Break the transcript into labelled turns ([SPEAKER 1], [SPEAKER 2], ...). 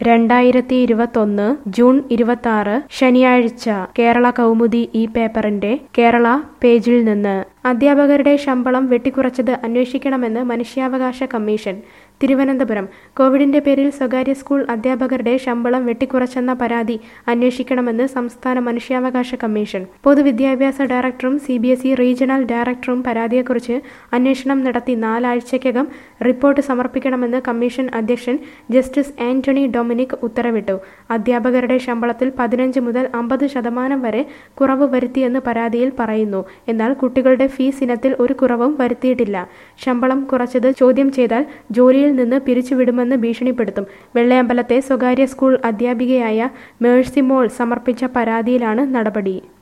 [SPEAKER 1] രണ്ടായിരത്തി ഇരുപത്തൊന്ന് ജൂൺ ഇരുപത്തി ശനിയാഴ്ച കേരള കൗമുദി ഈ പേപ്പറിന്റെ കേരള പേജിൽ നിന്ന് അധ്യാപകരുടെ ശമ്പളം വെട്ടിക്കുറച്ചത് അന്വേഷിക്കണമെന്ന് മനുഷ്യാവകാശ കമ്മീഷൻ തിരുവനന്തപുരം കോവിഡിന്റെ പേരിൽ സ്വകാര്യ സ്കൂൾ അധ്യാപകരുടെ ശമ്പളം വെട്ടിക്കുറച്ചെന്ന പരാതി അന്വേഷിക്കണമെന്ന് സംസ്ഥാന മനുഷ്യാവകാശ കമ്മീഷൻ പൊതുവിദ്യാഭ്യാസ ഡയറക്ടറും C B S E regional ഡയറക്ടറും പരാതിയെക്കുറിച്ച് അന്വേഷണം നടത്തി നാലാഴ്ചയ്ക്കകം റിപ്പോർട്ട് സമർപ്പിക്കണമെന്ന് കമ്മീഷൻ അധ്യക്ഷൻ ജസ്റ്റിസ് ആന്റണി ഡൊമിനിക് ഉത്തരവിട്ടു അധ്യാപകരുടെ ശമ്പളത്തിൽ പതിനഞ്ച് മുതൽ അമ്പത് ശതമാനം വരെ കുറവ് വരുത്തിയെന്ന് പരാതിയിൽ പറയുന്നു എന്നാൽ കുട്ടികളുടെ ഫീസ് ഇനത്തിൽ ഒരു കുറവും വരുത്തിയിട്ടില്ല ശമ്പളം കുറച്ചത് ചോദ്യം ചെയ്താൽ ജോലിയിൽ നിന്ന് പിരിച്ചുവിടുമെന്ന് ഭീഷണിപ്പെടുത്തും വെള്ളയമ്പലത്തെ സ്വകാര്യ സ്കൂൾ അധ്യാപികയായ മേഴ്സി മോൾ സമർപ്പിച്ച പരാതിയിലാണ് നടപടി